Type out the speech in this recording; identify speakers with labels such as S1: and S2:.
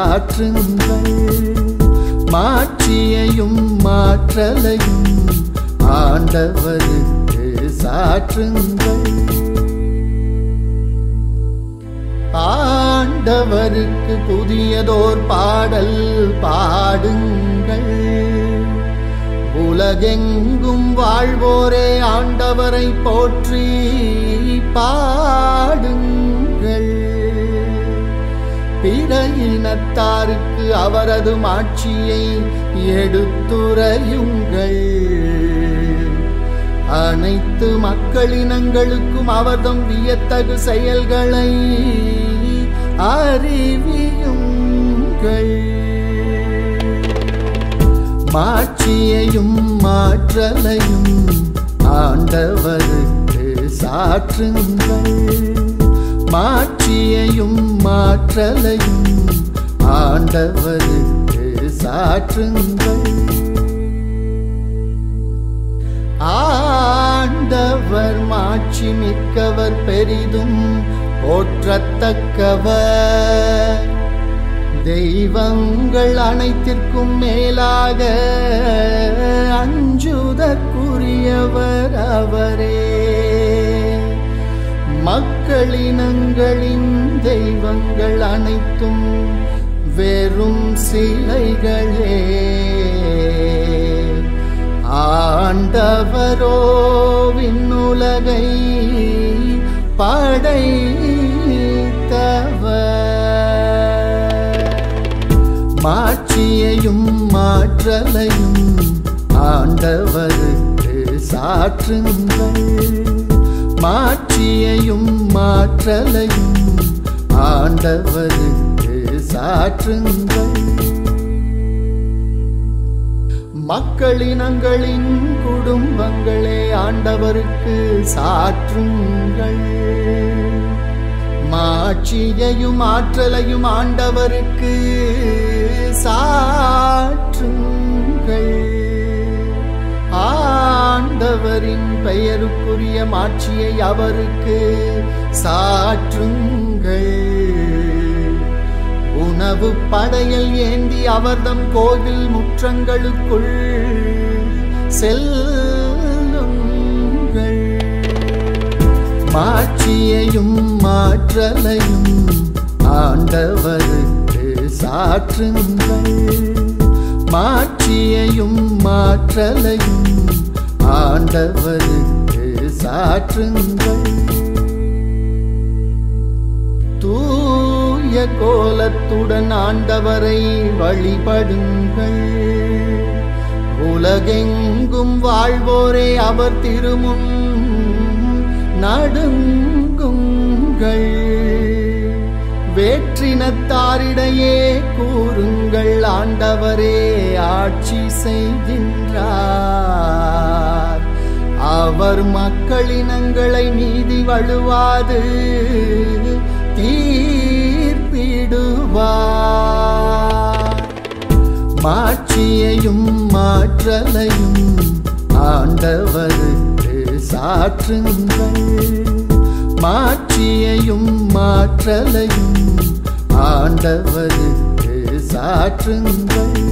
S1: சாற்றுங்கள் மாட்சியையும் மாற்றலையும் ஆண்டவருக்கு சாற்றுங்கள் ஆண்டவருக்கு புதியதோர் பாடல் பாடுங்கள் உலகெங்கும் வாழ்வோரே ஆண்டவரை போற்றி பாடுங்கள் பிற இனத்தாருக்கு அவரது மாட்சியை எடுத்துரையுங்கள் அனைத்து மக்களினங்களுக்கும் அவர்தம் வியத்தகு செயல்களை அறிவியுங்கள் மாட்சியையும் மாற்றலையும் ஆண்டவருக்கு சாற்றுங்கள் மாட்சியையும் மாற்றலையும் ஆண்டவருக்கு சாற்றுங்கள் ஆண்டவர் மாட்சி மிக்கவர் பெரிதும் போற்றத்தக்கவர் தெய்வங்கள் அனைத்திற்கும் மேலாக அஞ்சுதற்குரியவர் அவரே மக்களினங்களின் தெய்வங்கள் அனைத்தும் வெறும் சிலைகளே ஆண்டவரோ விண்ணுலகை படைத்தவர் மாட்சியையும் மாற்றலையும் ஆண்டவருக்கு சாற்றுங்கள் மாட்சியையும் மாற்றலையும் ஆண்டவருக்கு சாற்றுங்கள் மக்களினங்களின் குடும்பங்களே ஆண்டவருக்கு சாற்றுங்கள் மாட்சியையும் ஆற்றலையும் ஆண்டவருக்கு சாற்றுங்கள் ஆண்டவரின் பெயருக்குரிய மாட்சியை அவருக்கு சாற்றுங்கள் உணவு படையல் ஏந்தி அவர்தம் கோவில் முற்றங்களுக்குள் செல்லுங்கள் மாட்சியையும் மாற்றலையும் ஆண்டவருக்கு சாற்றுங்கள் மாட்சியையும் மாற்றலையும் ஆண்டவருக்கு சாற்றுங்கள் தூய கோலத்துடன் ஆண்டவரை வழிபடுங்கள் உலகெங்கும் வாழ்வோரே அவர் திருமுன் நடுங்குங்கள் வேற்றினத்தாரிடையே கூறுங்கள் ஆண்டவரே ஆட்சி செய்கின்றார் அவர் மக்களினங்களை நீதி வழுவாது தீர்ப்பிடுவார் மாட்சியையும் மாற்றலையும் ஆண்டவருக்கு சாற்றுங்கள் மாட்சியையும் மாற்றலையும் ஆண்டவருக்கு சாற்றுங்கள்